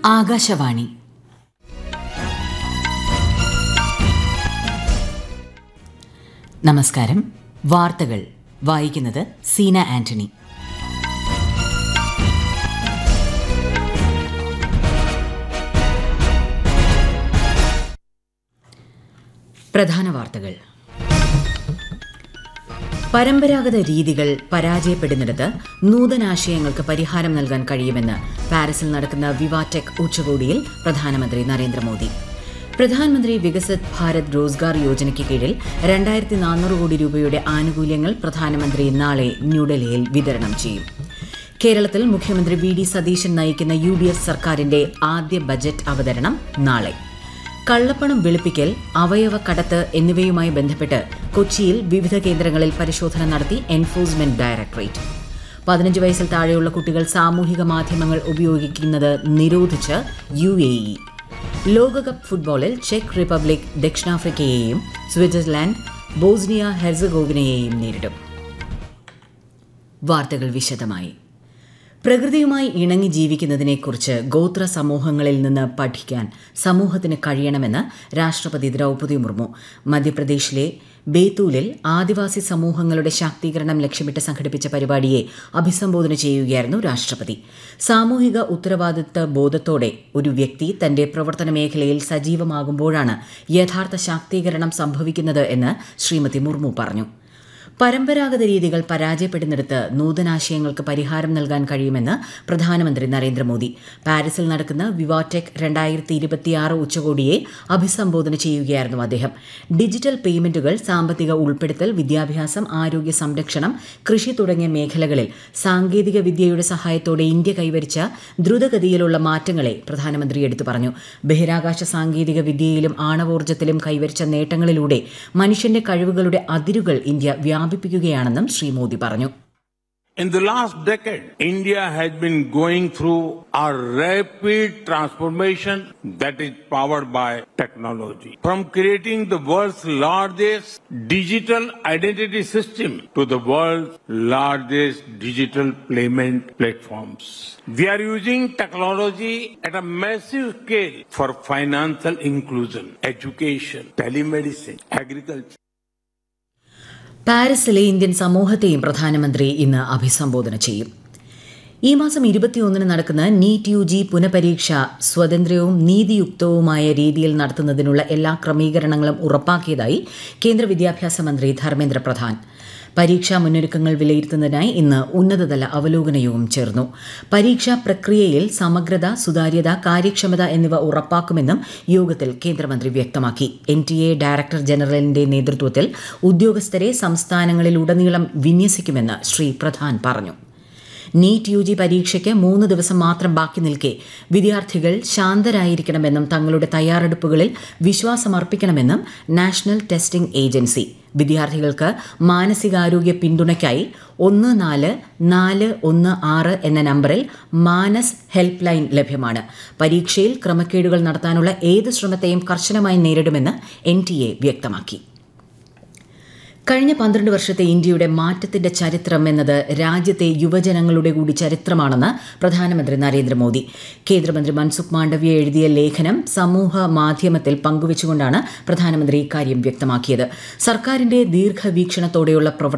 ആകാശവാണി നമസ്കാരം വാർത്തകൾ വായിക്കുന്നത് സീന ആന്റണി പ്രധാന വാർത്തകൾ പരമ്പരാഗത രീതികൾ പരാജയപ്പെടുന്നിടത്ത് നൂതനാശയങ്ങൾക്ക് പരിഹാരം നൽകാൻ കഴിയുമെന്ന് പാരീസിൽ നടക്കുന്ന വിവാടെക് ഉച്ചകോടിയിൽ പ്രധാനമന്ത്രി നരേന്ദ്രമോദി പ്രധാനമന്ത്രി വികസിത് ഭാരത് റോസ്ഗാർ യോജനയ്ക്ക് കീഴിൽ രണ്ടായിരത്തി നാനൂറ് കോടി രൂപയുടെ ആനുകൂല്യങ്ങൾ പ്രധാനമന്ത്രി നാളെ ന്യൂഡൽഹിയിൽ വിതരണം ചെയ്യും കേരളത്തിൽ മുഖ്യമന്ത്രി വി ഡി സതീശൻ നയിക്കുന്ന യു ഡി എഫ് സർക്കാരിന്റെ ആദ്യ ബജറ്റ് അവതരണം നാളെ കള്ളപ്പണം വെളുപ്പിക്കൽ അവയവ കടത്ത് എന്നിവയുമായി ബന്ധപ്പെട്ട് കൊച്ചിയിൽ വിവിധ കേന്ദ്രങ്ങളിൽ പരിശോധന നടത്തി എൻഫോഴ്സ്മെന്റ് ഡയറക്ടറേറ്റ് പതിനഞ്ച് വയസ്സിൽ താഴെയുള്ള കുട്ടികൾ സാമൂഹിക മാധ്യമങ്ങൾ ഉപയോഗിക്കുന്നത് നിരോധിച്ച് യു എ ഇ ലോകകപ്പ് ഫുട്ബോളിൽ ചെക്ക് റിപ്പബ്ലിക് ദക്ഷിണാഫ്രിക്കയെയും സ്വിറ്റ്സർലാൻഡ് ബോസ്നിയ ഹെർസഗോവിനയെയും നേരിടും വാർത്തകൾ വിശദമായി പ്രകൃതിയുമായി ഇണങ്ങി ജീവിക്കുന്നതിനെക്കുറിച്ച് ഗോത്ര സമൂഹങ്ങളിൽ നിന്ന് പഠിക്കാൻ സമൂഹത്തിന് കഴിയണമെന്ന് രാഷ്ട്രപതി ദ്രൗപദി മുർമു മധ്യപ്രദേശിലെ ബേത്തൂലിൽ ആദിവാസി സമൂഹങ്ങളുടെ ശാക്തീകരണം ലക്ഷ്യമിട്ട് സംഘടിപ്പിച്ച പരിപാടിയെ അഭിസംബോധന ചെയ്യുകയായിരുന്നു രാഷ്ട്രപതി സാമൂഹിക ഉത്തരവാദിത്ത ബോധത്തോടെ ഒരു വ്യക്തി തന്റെ പ്രവർത്തന മേഖലയിൽ സജീവമാകുമ്പോഴാണ് യഥാർത്ഥ ശാക്തീകരണം സംഭവിക്കുന്നത് എന്ന് ശ്രീമതി മുർമു പറഞ്ഞു പരമ്പരാഗത രീതികൾ പരാജയപ്പെടുന്നിടത്ത് നൂതനാശയങ്ങൾക്ക് പരിഹാരം നൽകാൻ കഴിയുമെന്ന് പ്രധാനമന്ത്രി നരേന്ദ്രമോദി പാരീസിൽ നടക്കുന്ന വിവാടെക് രണ്ടായിരത്തി ഇരുപത്തിയാറ് ഉച്ചകോടിയെ അഭിസംബോധന ചെയ്യുകയായിരുന്നു അദ്ദേഹം ഡിജിറ്റൽ പേയ്മെന്റുകൾ സാമ്പത്തിക ഉൾപ്പെടുത്തൽ വിദ്യാഭ്യാസം ആരോഗ്യ സംരക്ഷണം കൃഷി തുടങ്ങിയ മേഖലകളിൽ സാങ്കേതിക വിദ്യയുടെ സഹായത്തോടെ ഇന്ത്യ കൈവരിച്ച ദ്രുതഗതിയിലുള്ള മാറ്റങ്ങളെ പ്രധാനമന്ത്രി എടുത്തു പറഞ്ഞു ബഹിരാകാശ സാങ്കേതിക വിദ്യയിലും ആണവോർജ്ജത്തിലും കൈവരിച്ച നേട്ടങ്ങളിലൂടെ മനുഷ്യന്റെ കഴിവുകളുടെ അതിരുകൾ ഇന്ത്യ വ്യാപിപ്പിക്കുകയാണെന്നും ശ്രീ മോദി പറഞ്ഞു In the last decade, India has been going through a rapid transformation that is powered by technology. From creating the world's largest digital identity system to the world's largest digital payment platforms. We are using technology at a massive scale for financial inclusion, education, telemedicine, agriculture. പാരീസിലെ Indian സമൂഹത്തെയും പ്രധാനമന്ത്രി ഇന്ന് അഭിസംബോധന ചെയ്യും ഈ മാസം ഇരുപത്തിയൊന്നിന് നടക്കുന്ന നീറ്റ് യു ജി പുനഃപരീക്ഷ സ്വതന്ത്രവും നീതിയുക്തവുമായ രീതിയിൽ നടത്തുന്നതിനുള്ള എല്ലാ ക്രമീകരണങ്ങളും ഉറപ്പാക്കിയതായി കേന്ദ്ര വിദ്യാഭ്യാസ മന്ത്രി ധർമ്മേന്ദ്ര പ്രധാൻ പരീക്ഷാ മുന്നൊരുക്കങ്ങൾ വിലയിരുത്തുന്നതിനായി ഇന്ന് ഉന്നതതല അവലോകന യോഗം ചേർന്നു പരീക്ഷാ പ്രക്രിയയിൽ സമഗ്രത സുതാര്യത കാര്യക്ഷമത എന്നിവ ഉറപ്പാക്കുമെന്നും യോഗത്തിൽ കേന്ദ്രമന്ത്രി വ്യക്തമാക്കി എൻ ടി എ ഡയറക്ടർ ജനറലിന്റെ നേതൃത്വത്തിൽ ഉദ്യോഗസ്ഥരെ സംസ്ഥാനങ്ങളിലുടനീളം വിന്യസിക്കുമെന്ന് ശ്രീ പ്രധാൻ പറഞ്ഞു നീറ്റ് യു ജി പരീക്ഷയ്ക്ക് മൂന്ന് ദിവസം മാത്രം ബാക്കി നിൽക്കെ വിദ്യാർത്ഥികൾ ശാന്തരായിരിക്കണമെന്നും തങ്ങളുടെ തയ്യാറെടുപ്പുകളിൽ വിശ്വാസമർപ്പിക്കണമെന്നും നാഷണൽ ടെസ്റ്റിംഗ് ഏജൻസി വിദ്യാർത്ഥികൾക്ക് മാനസികാരോഗ്യ പിന്തുണയ്ക്കായി ഒന്ന് നാല് നാല് ഒന്ന് ആറ് എന്ന നമ്പറിൽ മാനസ് ഹെൽപ്പ് ലൈൻ ലഭ്യമാണ് പരീക്ഷയിൽ ക്രമക്കേടുകൾ നടത്താനുള്ള ഏത് ശ്രമത്തെയും കർശനമായി നേരിടുമെന്ന് എൻ വ്യക്തമാക്കി കഴിഞ്ഞ പന്ത്രണ്ട് വർഷത്തെ ഇന്ത്യയുടെ മാറ്റത്തിന്റെ ചരിത്രം എന്നത് രാജ്യത്തെ യുവജനങ്ങളുടെ കൂടി ചരിത്രമാണെന്ന് പ്രധാനമന്ത്രി നരേന്ദ്രമോദി കേന്ദ്രമന്ത്രി മൻസുഖ് മാണ്ഡവ്യ എഴുതിയ ലേഖനം സമൂഹ മാധ്യമത്തിൽ പങ്കുവച്ചുകൊണ്ടാണ് പ്രധാനമന്ത്രി ഇക്കാര്യം വ്യക്തമാക്കിയത് സർക്കാരിന്റെ ദീർഘവീക്ഷണത്തോടെയുള്ള പ്രവർത്തനം